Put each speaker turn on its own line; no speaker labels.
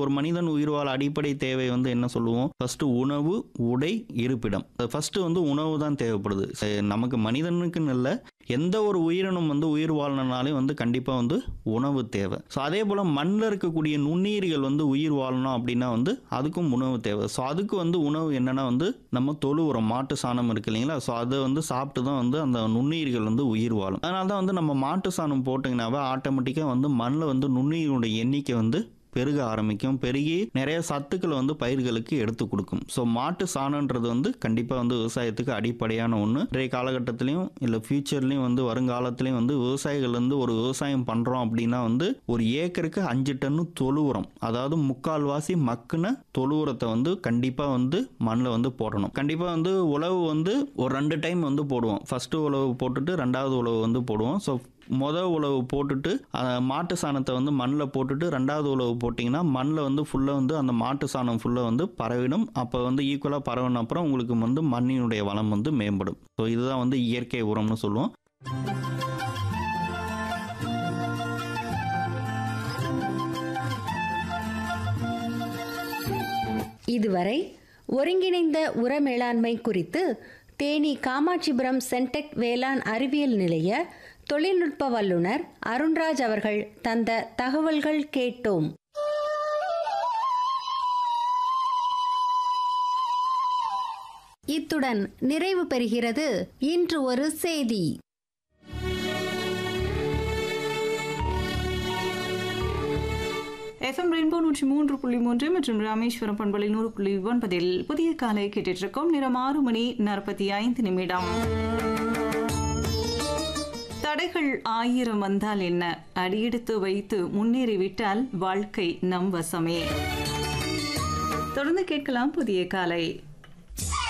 ஒரு மனிதன் உயிர் வாழ அடிப்படை தேவை வந்து என்ன சொல்லுவோம் ஃபர்ஸ்ட் உணவு உடை இருப்பிடம் ஃபர்ஸ்ட் வந்து உணவு தான் தேவைப்படுது சரி, நமக்கு மனிதனுக்குன்னு இல்லை எந்த ஒரு உயிரினம் வந்து உயிர் வாழணும்னாலே வந்து கண்டிப்பாக வந்து உணவு தேவை ஸோ அதே போல் மண்ணில் இருக்கக்கூடிய நுண்ணுயிர்கள் வந்து உயிர் வாழணும் அப்படின்னா வந்து அதுக்கும் உணவு தேவை ஸோ அதுக்கு வந்து உணவு என்னன்னா வந்து நம்ம தொழு உரம் மாட்டு சாணம் இருக்கு இல்லைங்களா ஸோ அதை வந்து சாப்பிட்டு தான் வந்து அந்த நுண்ணுயிர்கள் வந்து உயிர் வாழும் அதனால தான் வந்து நம்ம மாட்டு சாணம் போட்டிங்கனாவே ஆட்டோமேட்டிக்காக வந்து மண்ணில் வந்து நுண்ணுயிரோட எண்ணிக்கை வந்து பெருக ஆரம்பிக்கும் பெருகி நிறைய சத்துக்களை வந்து பயிர்களுக்கு எடுத்து கொடுக்கும் ஸோ மாட்டு சாணன்றது வந்து கண்டிப்பாக வந்து விவசாயத்துக்கு அடிப்படையான ஒன்று இன்றைய காலகட்டத்திலையும் இல்லை ஃபியூச்சர்லையும் வந்து வருங்காலத்திலையும் வந்து விவசாயிகள் வந்து ஒரு விவசாயம் பண்ணுறோம் அப்படின்னா வந்து ஒரு ஏக்கருக்கு அஞ்சு டன்னு தொழு உரம் அதாவது முக்கால்வாசி மக்குன தொழு உரத்தை வந்து கண்டிப்பாக வந்து மண்ணில் வந்து போடணும் கண்டிப்பாக வந்து உழவு வந்து ஒரு ரெண்டு டைம் வந்து போடுவோம் ஃபஸ்ட்டு உழவு போட்டுட்டு ரெண்டாவது உழவு வந்து போடுவோம் ஸோ மொதல் உழவு போட்டுட்டு அஹ், மாட்டு சாணத்தை வந்து மண்ணில் போட்டுட்டு ரெண்டாவது உழவு போட்டிங்கன்னா மண்ணில் வந்து ஃபுல்லாக வந்து அந்த மாட்டு சாணம் ஃபுல்லாக வந்து பரவிடும் அப்போ வந்து ஈக்குவலாக பரவின அப்புறம் உங்களுக்கு வந்து மண்ணினுடைய வளம் வந்து மேம்படும் ஸோ இதுதான் வந்து இயற்கை உரம்னு சொல்லுவோம்
இதுவரை ஒருங்கிணைந்த உர மேலாண்மை குறித்து தேனி காமாட்சிபுரம் சென்டெக் வேளாண் அறிவியல் நிலைய தொழில்நுட்ப வல்லுநர் அருண்ராஜ் அவர்கள் தந்த தகவல்கள் கேட்டோம் இத்துடன் நிறைவு பெறுகிறது இன்று ஒரு செய்தி
எஃப்எம் ரெயின்போ நூற்றி மூன்று புள்ளி மூன்று மற்றும் ராமேஸ்வரம் பண்பலை நூறு புள்ளி ஒன்பதில் புதிய காலை கேட்டுட்டு இருக்கோம் நிறம் ஆறு மணி நாற்பத்தி ஐந்து நிமிடம் தடைகள் ஆயிரம் வந்தால் என்ன அடியெடுத்து வைத்து முன்னேறிவிட்டால் வாழ்க்கை நம் வசமே தொடர்ந்து கேட்கலாம் புதிய காலை